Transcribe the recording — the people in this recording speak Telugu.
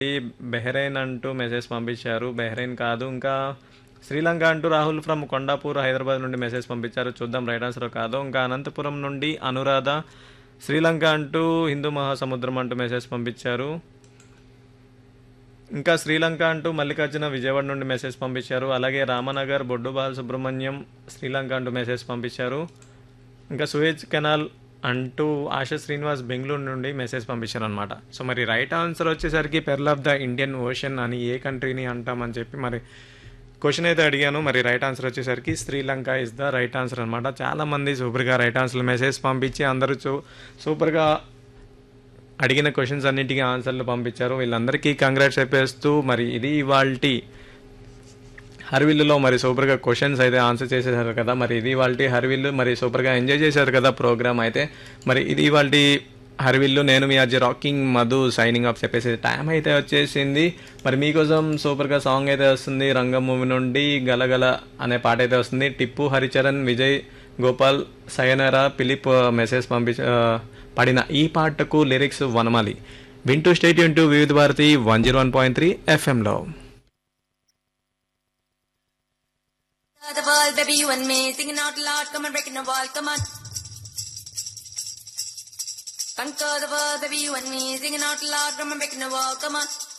ఈ బెహ్రెయిన్ అంటూ మెసేజ్ పంపించారు బెహ్రెయిన్ కాదు ఇంకా శ్రీలంక అంటూ రాహుల్ ఫ్రమ్ కొండాపూర్ హైదరాబాద్ నుండి మెసేజ్ పంపించారు చూద్దాం రైట్ ఆన్సర్ కాదు ఇంకా అనంతపురం నుండి అనురాధ శ్రీలంక అంటూ హిందూ మహాసముద్రం అంటూ మెసేజ్ పంపించారు ఇంకా శ్రీలంక అంటూ మల్లికార్జున విజయవాడ నుండి మెసేజ్ పంపించారు అలాగే రామనగర్ బొడ్డు బాలసుబ్రహ్మణ్యం శ్రీలంక అంటూ మెసేజ్ పంపించారు ఇంకా సూయేజ్ కెనాల్ అంటూ ఆశా శ్రీనివాస్ బెంగళూరు నుండి మెసేజ్ పంపించారు అనమాట సో మరి రైట్ ఆన్సర్ వచ్చేసరికి pearl of the Indian ocean అని ఏ కంట్రీని అంటామని చెప్పి మరి క్వశ్చన్ అయితే అడిగాను మరి రైట్ ఆన్సర్ వచ్చేసరికి Sri Lanka is the right answer అనమాట చాలామంది సూపర్గా రైట్ ఆన్సర్ మెసేజ్ పంపించి అందరూ చూ సూపర్గా అడిగిన క్వశ్చన్స్ అన్నిటికీ ఆన్సర్లు పంపించారు వీళ్ళందరికీ కంగ్రాట్స్ చెప్పేస్తూ మరి ఇది ఇవాల్టి హర్విల్లులో మరి సూపర్గా క్వశ్చన్స్ అయితే ఆన్సర్ చేసేసారు కదా మరి ఇది వాళ్ళ హర్విల్లు మరి సూపర్గా ఎంజాయ్ చేశారు కదా ప్రోగ్రామ్ అయితే మరి ఇది వాళ్ళ హర్విల్లు నేను మీ అజ్జ రాకింగ్ మధు సైనింగ్ ఆఫ్ చెప్పేసి టైం అయితే వచ్చేసింది మరి మీకోసం సూపర్గా సాంగ్ అయితే వస్తుంది రంగం మూవీ నుండి గలగల అనే పాట అయితే వస్తుంది టిప్పు హరిచరణ్ విజయ్ గోపాల్ సయనరా పిలిప్ మెసేజ్ పంపించ ఆ, పాడిన ఈ పాటకు లిరిక్స్ వనమాలి వింటూ state into Vividh Bharati one zero one point three ఎఫ్ఎంలో the world, baby, you and me, singing out loud, come on, breaking the wall, come on. Conquer the world, baby, you and me, singing out loud, come on, breaking the wall, come on.